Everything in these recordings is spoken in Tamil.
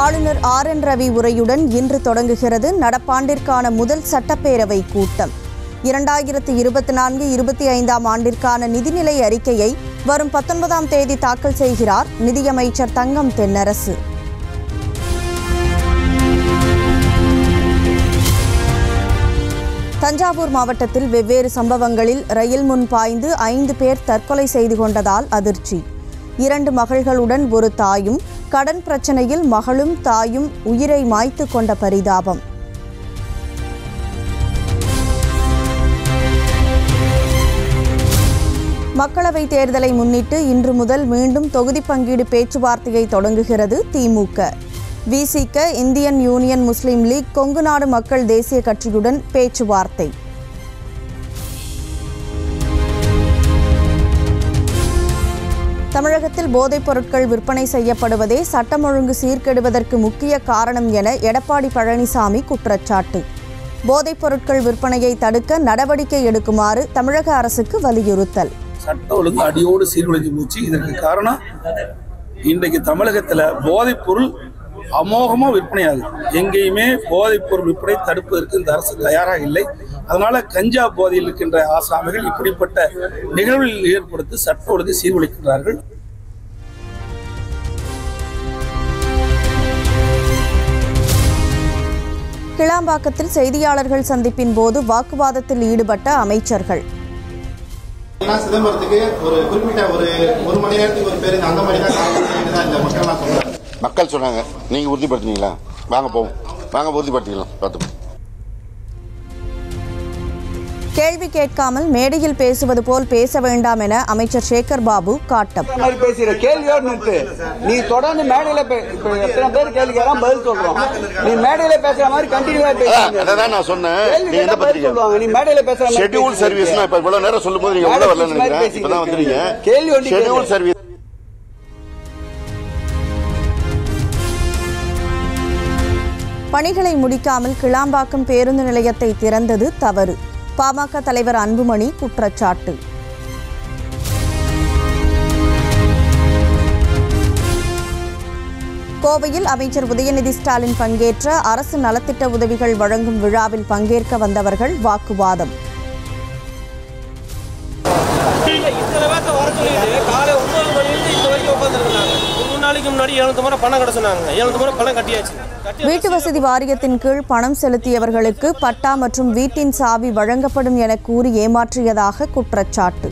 ஆளுநர் ஆர் என் ரவி உரையுடன் இன்று தொடங்குகிறது நடப்பாண்டிற்கான முதல் சட்டப்பேரவை கூட்டம் இரண்டாயிரத்து இருபத்தி நான்கு இருபத்தி ஐந்தாம் ஆண்டிற்கான நிதிநிலை அறிக்கையை வரும் பத்தொன்பதாம் தேதி தாக்கல் செய்கிறார் நிதியமைச்சர் தங்கம் தென்னரசு தஞ்சாவூர் மாவட்டத்தில் வெவ்வேறு சம்பவங்களில் ரயில் முன் பாய்ந்து ஐந்து பேர் தற்கொலை செய்து கொண்டதால் அதிர்ச்சி இரண்டு மகள்களுடன் ஒரு தாயும் கடன் பிரச்சனையில் மகளும் தாயும் உயிரை மாய்த்து கொண்ட பரிதாபம் மக்களவைத் தேர்தலை முன்னிட்டு இன்று முதல் மீண்டும் தொகுதி பங்கீடு பேச்சுவார்த்தையை தொடங்குகிறது திமுக விசிக Indian union Muslim league Kongu Nadu Makkal தேசிய கட்சியுடன் பேச்சுவார்த்தை தமிழகத்தில் போதைப் பொருட்கள் விற்பனை செய்யப்படுவதே சட்டம் ஒழுங்கு சீர்கெடுவதற்கு முக்கிய காரணம் என எடப்பாடி பழனிசாமி குற்றச்சாட்டு போதைப் பொருட்கள் விற்பனையை தடுக்க நடவடிக்கை எடுக்குமாறு தமிழக அரசுக்கு வலியுறுத்தல் சட்ட ஒழுங்கு அடியோடு சீர்குலைஞ்சு போச்சு இதற்கு காரணம் இன்றைக்கு தமிழகத்தில் போதைப் பொருள் அமோகமாக விற்பனையாகுது எங்கேயுமே போதைப் பொருள் விற்பனை தடுப்பதற்கு இந்த அரசு தயாராக இல்லை அதனால கஞ்சா போதையில் இருக்கின்ற ஆசாமிகள் இப்படிப்பட்ட நிகழ்வில் ஏற்படுத்தி சட்ட ஒழுங்கை சீர்குலைக்கின்றார்கள் கிளாம்பாக்கத்தில் செய்தியாளர்கள் சந்திப்பின் போது வாக்குவாதத்தில் ஈடுபட்ட அமைச்சர்கள் ஏன்னா சிதம்பரத்துக்கு ஒரு குறிப்பிட்ட ஒரு ஒரு மணி நேரத்துக்கு ஒரு பேருந்து அந்த மாதிரி தான் கால் தான் இந்த மக்கள்லாம் சொல்றாங்க மக்கள் சொன்னாங்க நீங்க உறுதிப்படுத்தினீங்களா வாங்க போவோம் வாங்க உறுதிப்படுத்திக்கலாம் பார்த்து கேள்வி கேட்காமல் மேடையில் பேசுவது போல் பேச வேண்டாம் என அமைச்சர் சேகர் பாபு காட்டம் இந்த மாதிரி பேசுற கேள்வியோடு நிறுத்து நீ தொடர்ந்து மேடையில பே- இப்ப எத்தனை பேர் கேள்வி கேட்கலாம் பதில் சொல்றோம் நீ மேடையில பேசுற மாதிரி கண்டினியூவா பேசுறீங்க அதான் நான் சொன்னேன் கேள்வி நீங்க எந்த கேட்டா பதில் பத்திரிக்கை சொல்லுவாங்க நீ மேடையில பேசுற மாதிரி ஷெட்யூல் பேசுறீங்க. சர்வீஸ் இப்ப இவ்வளவு நேரம் சொல்லும் போது நீங்க உள்ள வரல நினைக்கிறேன் இப்பதான் வந்துறீங்க கேள்வி ஒண்டி ஷெட்யூல் கேளு. சர்வீஸ் பணிகளை முடிக்காமல் கிளாம்பாக்கம் பேருந்து நிலையத்தை திறந்தது தவறு பாமக தலைவர் அன்புமணி குற்றச்சாட்டு கோவையில் அமைச்சர் உதயநிதி ஸ்டாலின் பங்கேற்ற அரசு நலத்திட்ட உதவிகள் வழங்கும் விழாவில் பங்கேற்க வந்தவர்கள் வாக்குவாதம் இத்தனை பேர்த்த வர சொல்லிட்டு காலை ஒன்பது மணிலேருந்து இந்த வரைக்கும் உட்காந்துருக்காங்க மூணு நாளைக்கு முன்னாடி எழுநூத்தி முறை பணம் கட்ட சொன்னாங்க எழுநூத்தி முறை பணம் கட்டியாச்சு கட்டி வீட்டு வசதி வாரியத்தின் கீழ் பணம் செலுத்தியவர்களுக்கு பட்டா மற்றும் வீட்டின் சாவி வழங்கப்படும் என கூறி ஏமாற்றியதாக குற்றச்சாட்டு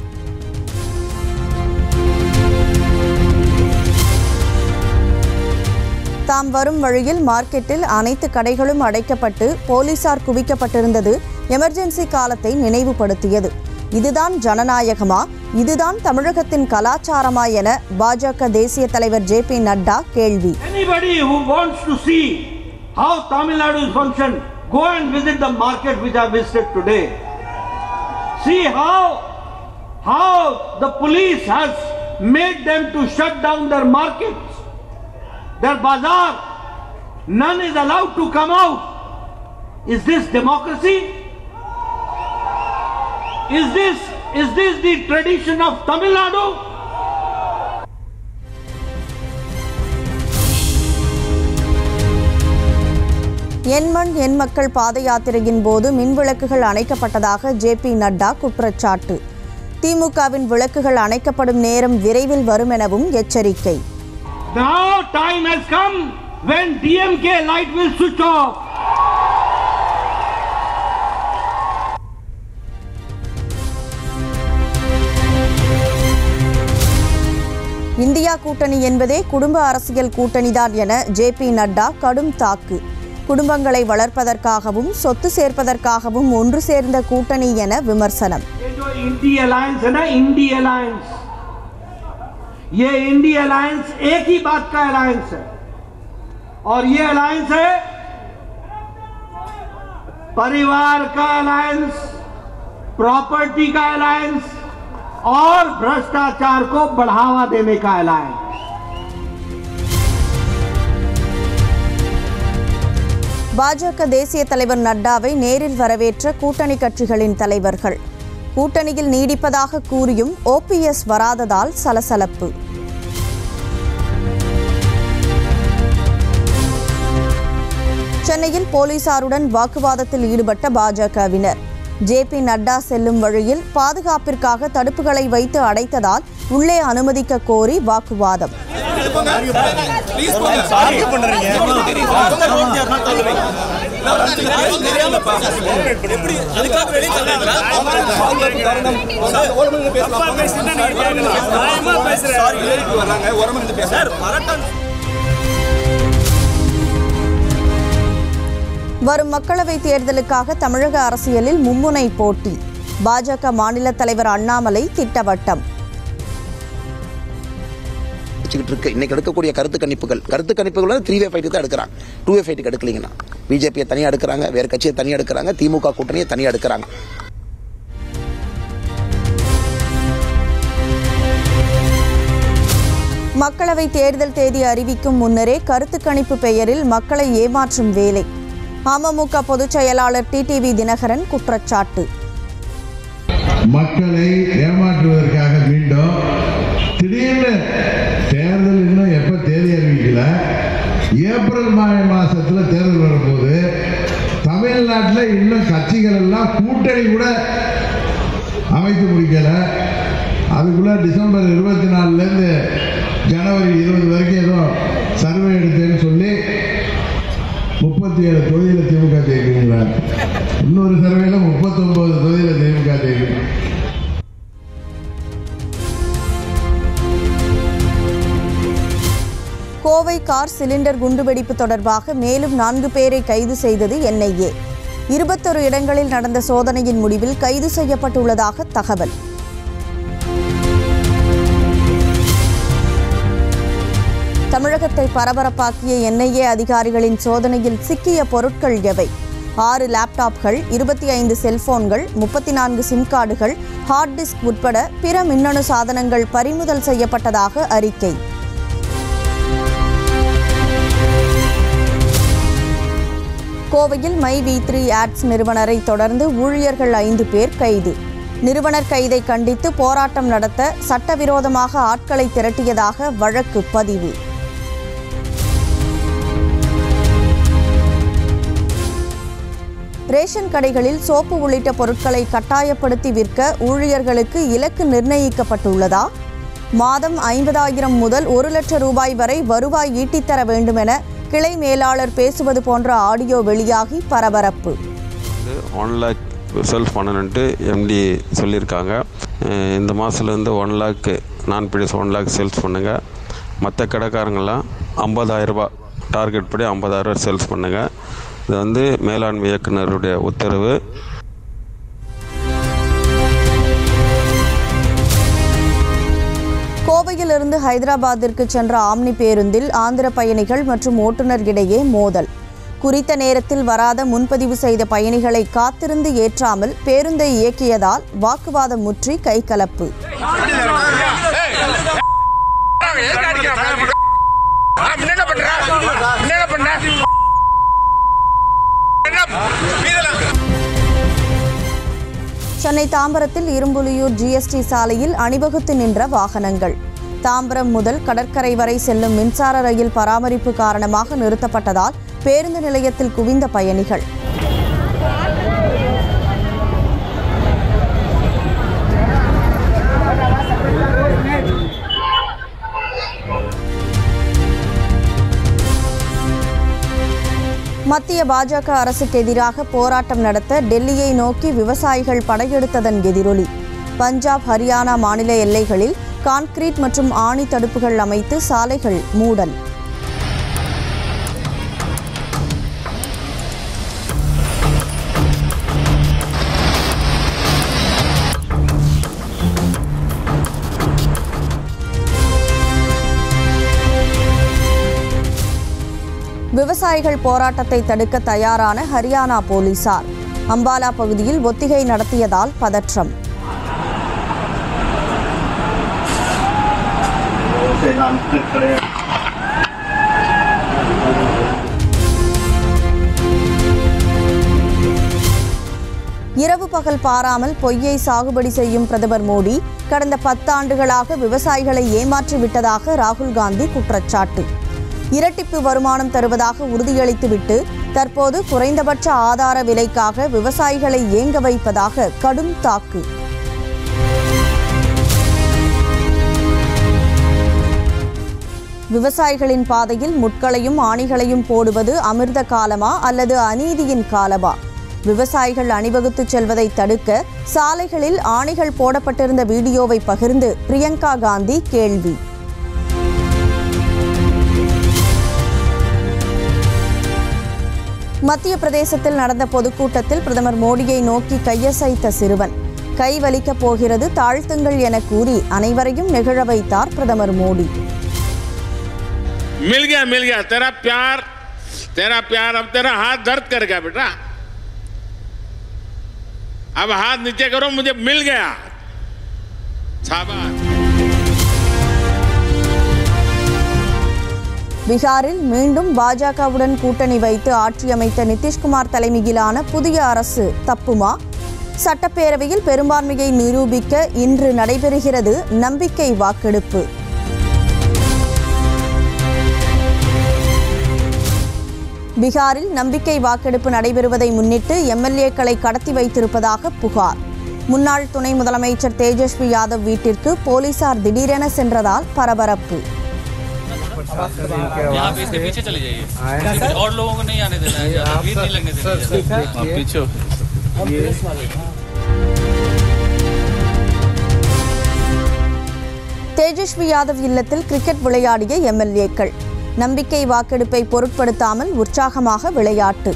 தாம் வரும் வழியில் மார்க்கெட்டில் அனைத்து கடைகளும் அடைக்கப்பட்டு போலீசார் குவிக்கப்பட்டிருந்தது எமர்ஜென்சி காலத்தை நினைவுபடுத்தியது இதுதான் ஜனநாயகமா இதுதான் தமிழகத்தின் கலாச்சாரமா என பாஜக தேசிய தலைவர் ஜே பி நட்டா கேள்வி Anybody who wants to see how Tamil Nadu is functioned, go and visit the market which I visited today. See how how the police has made them to shut down their markets, their bazaar. None is allowed to come out. Is this democracy? Is this is this the tradition of Tamil Nadu? என் மண் என் மக்கள் பாத யாத்திரையின் போது மின் விளக்குகள் அணைக்கப்பட்டதாக ஜே பி நட்டா குற்றச்சாட்டு திமுகவின் விளக்குகள் அணைக்கப்படும் நேரம் விரைவில் வரும் எனவும் எச்சரிக்கை Now time has come when DMK light will switch off. India கூட்டணி என்பதே குடும்ப அரசியல் கூட்டணிதான் என ஜே பி நட்டா கடும் தாக்கு குடும்பங்களை வளர்ப்பதற்காகவும் சொத்து சேர்ப்பதற்காகவும் ஒன்று சேர்ந்த கூட்டணி என விமர்சனம் ये जो इंडी अलायंस है ना इंडी अलायंस ये इंडी अलायंस एक ही बात का अलायंस है और ये अलायंस है परिवार का अलायंस प्रॉपर्टी का अलायंस और भ्रष्टाचार को बढ़ावा देने का अलायंस பாஜக தேசிய தலைவர் நட்டாவை நேரில் வரவேற்ற கூட்டணி கட்சிகளின் தலைவர்கள் கூட்டணியில் நீடிப்பதாக கூறியும் ஓபிஎஸ் வராததால் சலசலப்பு சென்னையில் போலீசாருடன் வாக்குவாதத்தில் ஈடுபட்ட பாஜகவினர் ஜே பி நட்டா செல்லும் வழியில் பாதுகாப்பிற்காக தடுப்புகளை வைத்து அடைத்ததால் உள்ளே அனுமதிக்க கோரி வாக்குவாதம் வரும் மக்களவைத் தேர்தலுக்காக தமிழக அரசியலில் மும்முனை போட்டி பாஜக மாநில தலைவர் அண்ணாமலை திட்டவட்டம் வச்சுக்கிட்டு இருக்கு இன்னைக்கு எடுக்கக்கூடிய கருத்து கணிப்புகள் கருத்து கணிப்புகள் த்ரீ வே ஃபைட்டு தான் எடுக்கிறாங்க டூ வே ஃபைட்டுக்கு எடுக்கலீங்கன்னா பிஜேபியை தனியாக எடுக்கிறாங்க வேறு கட்சியை தனியாக எடுக்கிறாங்க திமுக கூட்டணியை தனியாக எடுக்கிறாங்க மக்களவை தேர்தல் தேதி அறிவிக்கும் முன்னரே கருத்து கணிப்பு பெயரில் மக்களை ஏமாற்றும் வேலை அமமுக பொதுச் செயலாளர் டிடிவி தினகரன் குற்றச்சாட்டு மக்களை ஏமாற்றுவதற்காக மீண்டும் திடீர்னு தேர்தல் இன்னும் எப்ப தேதி அறிவிக்கல ஏப்ரல் மா மாசத்துல தேர்தல் வரும்போது தமிழ்நாட்டில் இன்னும் கட்சிகள் எல்லாம் கூட்டணி கூட அமைத்து முடிக்கல அதுக்குள்ள டிசம்பர் இருபத்தி நாலுலேருந்து ஜனவரி இருபது வரைக்கும் ஏதோ சர்வே எடுத்தேன்னு சொல்லி முப்பத்தி ஏழு தொகுதியில் திமுக ஜெயிக்கிறீங்களா இன்னொரு சர்வேல முப்பத்தொன்பது தொகுதியில் திமுக ஜெயிக்கிறீங்க கோவை கார் சிலிண்டர் குண்டுவெடிப்பு தொடர்பாக மேலும் நான்கு பேரை கைது செய்தது என்ஐஏ இருபத்தொரு இடங்களில் நடந்த சோதனையின் முடிவில் கைது செய்யப்பட்டுள்ளதாக தகவல் தமிழகத்தை பரபரப்பாக்கிய என்ஐஏ அதிகாரிகளின் சோதனையில் சிக்கிய பொருட்கள் எவை ஆறு லேப்டாப்கள் இருபத்தி ஐந்து செல்போன்கள் முப்பத்தி நான்கு சிம் கார்டுகள் ஹார்ட் டிஸ்க் உட்பட பிற மின்னணு சாதனங்கள் பறிமுதல் செய்யப்பட்டதாக அறிக்கை கோவையில் மை வி த்ரீ ஆட்ஸ் நிறுவனரை தொடர்ந்து ஊழியர்கள் ஐந்து பேர் கைது நிறுவனர் கைதை கண்டித்து போராட்டம் நடத்த சட்டவிரோதமாக ஆட்களை திரட்டியதாக வழக்கு பதிவு ரேஷன் கடைகளில் சோப்பு உள்ளிட்ட பொருட்களை கட்டாயப்படுத்தி விற்க ஊழியர்களுக்கு இலக்கு நிர்ணயிக்கப்பட்டுள்ளதா மாதம் ஐம்பதாயிரம் முதல் ஒரு லட்சம் ரூபாய் வரை வருவாய் ஈட்டித்தர வேண்டுமென கிளை மேலாளர் பேசுவது போன்ற ஆடியோ வெளியாகி பரபரப்பு ஒன் லேக் செல்ஃப் பண்ணணுன்ட்டு எம்டி சொல்லியிருக்காங்க அஹ் இந்த மாதத்துலேருந்து ஒன் லேக்கு நான் பிடிஎஸ் ஒன் லேக் சேல்ஸ் பண்ணுங்கள் மற்ற கடைக்காரங்கெல்லாம் ஐம்பதாயிரரூபா டார்கெட் படி ஐம்பதாயிரரூபா சேல்ஸ் பண்ணுங்கள் இது வந்து மேலாண்மை இயக்குனருடைய உத்தரவு கோவையிலிருந்து ஹைதராபாத்திற்கு சென்ற ஆம்னி பேருந்தில் ஆந்திர பயணிகள் மற்றும் ஓட்டுநர் இடையே மோதல் குறித்த நேரத்தில் வராத முன்பதிவு செய்த பயணிகளை காத்திருந்து ஏற்றாமல் பேருந்தை இயக்கியதால் வாக்குவாதம் முற்றி கைகலப்பு சென்னை தாம்பரத்தில் இரும்புலியூர் ஜிஎஸ்டி சாலையில் அணிவகுத்து நின்ற வாகனங்கள் தாம்பரம் முதல் கடற்கரை வரை செல்லும் மின்சார ரயில் பராமரிப்பு காரணமாக நிறுத்தப்பட்டதால் பேருந்து நிலையத்தில் குவிந்த பயணிகள் மத்திய பாஜக அரசுக்கு எதிராக போராட்டம் நடத்த டெல்லியை நோக்கி விவசாயிகள் படையெடுத்ததன் எதிரொலி பஞ்சாப் ஹரியானா மாநில எல்லைகளில் கான்கிரீட் மற்றும் ஆணி தடுப்புகள் அமைத்து சாலைகள் மூடல் விவசாயிகள் போராட்டத்தை தடுக்க தயாரான ஹரியானா போலீசார் அம்பாலா பகுதியில் ஒத்திகை நடத்தியதால் பதற்றம் இரவு பகல் பாராமல் பொய்யை சாகுபடி செய்யும் பிரதமர் மோடி கடந்த பத்தாண்டுகளாக விவசாயிகளை ஏமாற்றி விட்டதாக ராகுல் காந்தி குற்றச்சாட்டு இரட்டிப்பு வருமானம் தருவதாக உறுதியளித்துவிட்டு தற்போது குறைந்தபட்ச ஆதார விலைக்காக விவசாயிகளை ஏங்க வைப்பதாக கடும் தாக்கு விவசாயிகளின் பாதையில் முட்களையும் ஆணிகளையும் போடுவது அமிர்த காலமா அல்லது அநீதியின் காலமா விவசாயிகள் அணிவகுத்துச் செல்வதை தடுக்க சாலைகளில் ஆணிகள் போடப்பட்டிருந்த வீடியோவை பகிர்ந்து பிரியங்கா காந்தி கேள்வி மத்திய பிரதேசத்தில் நடந்த பொதுக்கூட்டத்தில் பிரதமர் மோடியை நோக்கி கையசைத்த சிறுவன் கை வலிக்கப் போகிறது தாழ்த்துங்கள் என கூறி அனைவரையும் நெகிழ வைத்தார் பிரதமர் மோடி मिल गया मिल गया तेरा प्यार तेरा प्यार अब तेरा हाथ दर्द करेगा बेटा अब हाथ नीचे करो मुझे मिल गया शाबाश பீகாரில் மீண்டும் பாஜகவுடன் கூட்டணி வைத்து ஆட்சியமைத்த நிதிஷ்குமார் தலைமையிலான புதிய அரசு தப்புமா சட்டப்பேரவையில் பெரும்பான்மையை நிரூபிக்க இன்று நடைபெறுகிறது நம்பிக்கை வாக்கெடுப்பு பீகாரில் நம்பிக்கை வாக்கெடுப்பு நடைபெறுவதை முன்னிட்டு எம்எல்ஏக்களை கடத்தி வைத்திருப்பதாக புகார் முன்னாள் துணை முதலமைச்சர் தேஜஸ்வி யாதவ் வீட்டிற்கு போலீசார் திடீரென சென்றதால் பரபரப்பு यहाँ पे इसके पीछे चले जाइए और लोगों को नहीं आने देना है ज्यादा भीड़ नहीं लगने देनी है आप पीछे हो தேஜஸ்வி யாதவ் இல்லத்தில் கிரிக்கெட் விளையாடிய எம்எல்ஏக்கள் நம்பிக்கை வாக்கெடுப்பை பொருட்படுத்தாமல் உற்சாகமாக விளையாட்டு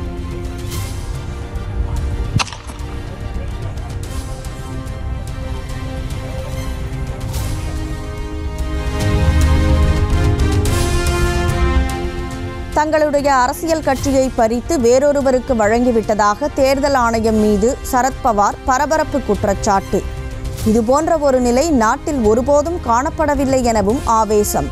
தங்களுடைய அரசியல் கட்சியை பறித்து வேறொருவருக்கு வழங்கிவிட்டதாக தேர்தல் ஆணையம் மீது சரத்பவார் பரபரப்பு குற்றச்சாட்டு இதுபோன்ற ஒரு நிலை நாட்டில் ஒருபோதும் காணப்படவில்லை எனவும் ஆவேசம்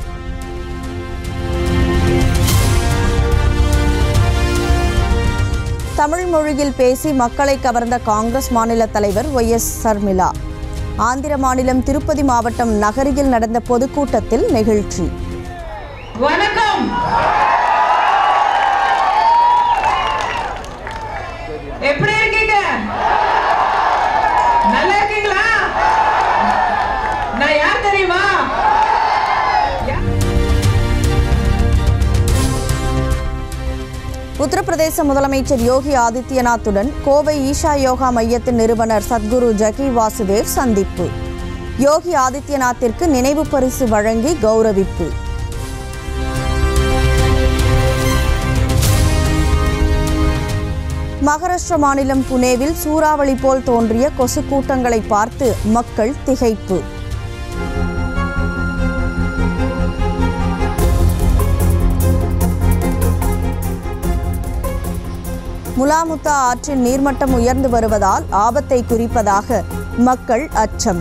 தமிழ் மொழியில் பேசி மக்களை கவர்ந்த காங்கிரஸ் மாநில தலைவர் ஒய் எஸ் சர்மிளா ஆந்திர மாநிலம் திருப்பதி மாவட்டம் நகரியில் நடந்த பொதுக்கூட்டத்தில் நெகிழ்ச்சி வணக்கம் எப்படி இருக்கீங்க நல்லா இருக்கீங்களா நான் யார் தெரியுமா உத்தரப்பிரதேச முதலமைச்சர் யோகி ஆதித்யநாத்துடன் கோவை ஈஷா யோகா மையத்தின் நிறுவனர் சத்குரு ஜகி வாசுதேவ் சந்திப்பு யோகி ஆதித்யநாத்திற்கு நினைவு பரிசு வழங்கி கௌரவிப்பு மகாராஷ்டிர மாநிலம் புனேவில் சூறாவளி போல் தோன்றிய கொசு கூட்டங்களை பார்த்து மக்கள் திகைப்பு முலாமுத்தா ஆற்றின் நீர்மட்டம் உயர்ந்து வருவதால் ஆபத்தை குறிப்பதாக மக்கள் அச்சம்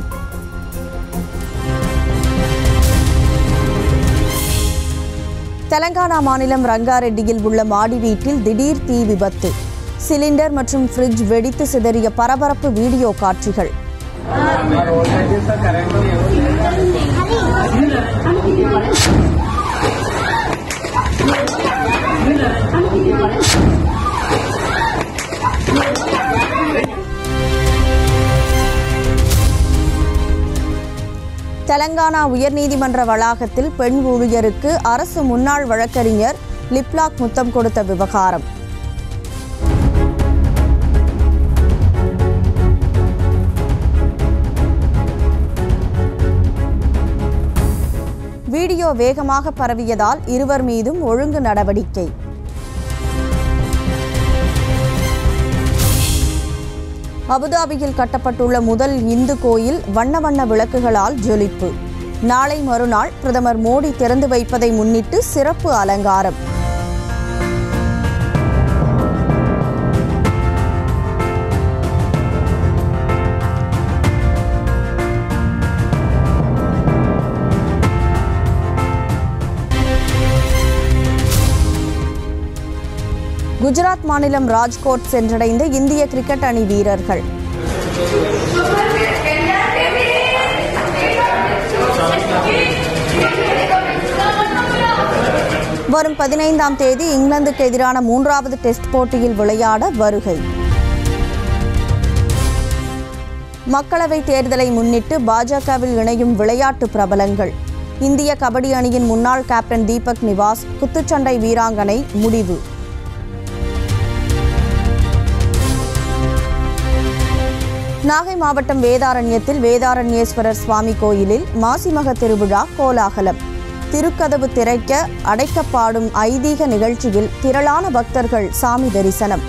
தெலங்கானா மாநிலம் ரங்காரெட்டியில் உள்ள மாடி வீட்டில் திடீர் தீ விபத்து சிலிண்டர் மற்றும் ஃப்ரிட்ஜ் வெடித்து சிதறிய பரபரப்பு வீடியோ காட்சிகள் தெலங்கானா உயர்நீதிமன்ற வளாகத்தில் பெண் ஊழியருக்கு அரசு முன்னாள் வழக்கறிஞர் லிப்லாக் முத்தம் கொடுத்த விவகாரம் வீடியோ வேகமாக பரவியதால் இருவர் மீதும் ஒழுங்கு நடவடிக்கை அபுதாபியில் கட்டப்பட்டுள்ள முதல் இந்து கோயில் வண்ண வண்ண விளக்குகளால் ஜொலிப்பு நாளை மறுநாள் பிரதமர் மோடி திறந்து வைப்பதை முன்னிட்டு சிறப்பு அலங்காரம் குஜராத் மாநிலம் ராஜ்கோட் சென்றடைந்த இந்திய கிரிக்கெட் அணி வீரர்கள் வரும் பதினைந்தாம் தேதி இங்கிலாந்துக்கு எதிரான மூன்றாவது டெஸ்ட் போட்டியில் விளையாட வருகை மக்களவைத் தேர்தலை முன்னிட்டு பாஜகவில் இணையும் விளையாட்டு பிரபலங்கள் இந்திய கபடி அணியின் முன்னாள் கேப்டன் தீபக் நிவாஸ் குத்துச்சண்டை வீராங்கனை முடிவு நாகை மாவட்டம் வேதாரண்யத்தில் வேதாரண்யேஸ்வரர் சுவாமி கோயிலில் மாசிமக திருவிழா கோலாகலம் திருக்கதவு திறக்க அடைக்கப்பாடும் ஐதீக நிகழ்ச்சியில் திரளான பக்தர்கள் சாமி தரிசனம்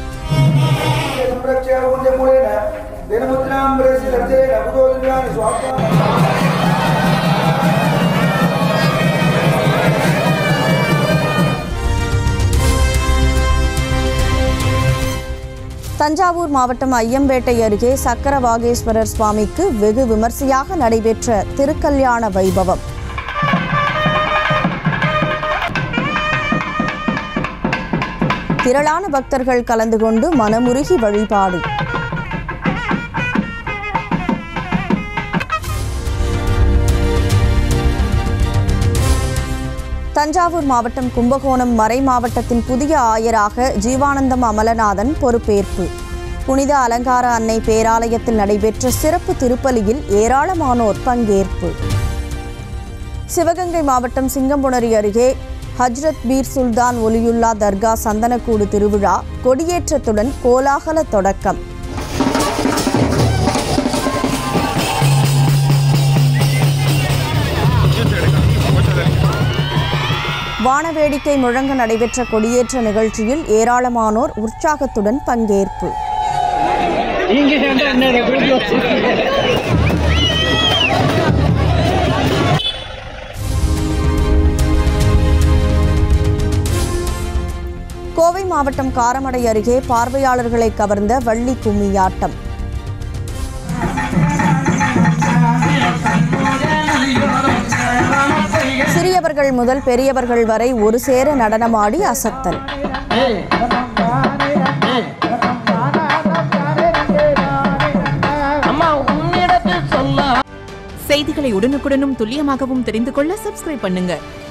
தஞ்சாவூர் மாவட்டம் ஐயம்பேட்டை அருகே சக்கரவாகேஸ்வரர் சுவாமிக்கு வெகு விமர்சையாக நடைபெற்ற திருக்கல்யாண வைபவம் திரளான பக்தர்கள் கலந்து கொண்டு மனமுருகி வழிபாடு தஞ்சாவூர் மாவட்டம் கும்பகோணம் மறை மாவட்டத்தின் புதிய ஆயராக ஜீவானந்தம் அமலநாதன் பொறுப்பேற்பு புனித அலங்கார அன்னை பேராலயத்தில் நடைபெற்ற சிறப்பு திருப்பலியில் ஏராளமானோர் பங்கேற்பு சிவகங்கை மாவட்டம் சிங்கம்புணரி அருகே ஹஜ்ரத் பீர் சுல்தான் ஒலியுல்லா தர்கா சந்தனக்கூடு திருவிழா கொடியேற்றத்துடன் கோலாகல தொடக்கம் வானவேடிக்கை முழங்க நடைபெற்ற கொடியேற்ற நிகழ்ச்சியில் ஏராளமானோர் உற்சாகத்துடன் பங்கேற்பு கோவை மாவட்டம் காரமடை அருகே பார்வையாளர்களை கவர்ந்த வள்ளி கும்மியாட்டம் சிறியவர்கள் முதல் பெரியவர்கள் வரை ஒரு சேர நடனமாடி அசத்தல் செய்திகளை உடனுக்குடனும் துல்லியமாகவும் தெரிந்து கொள்ள சப்ஸ்கிரைப் பண்ணுங்க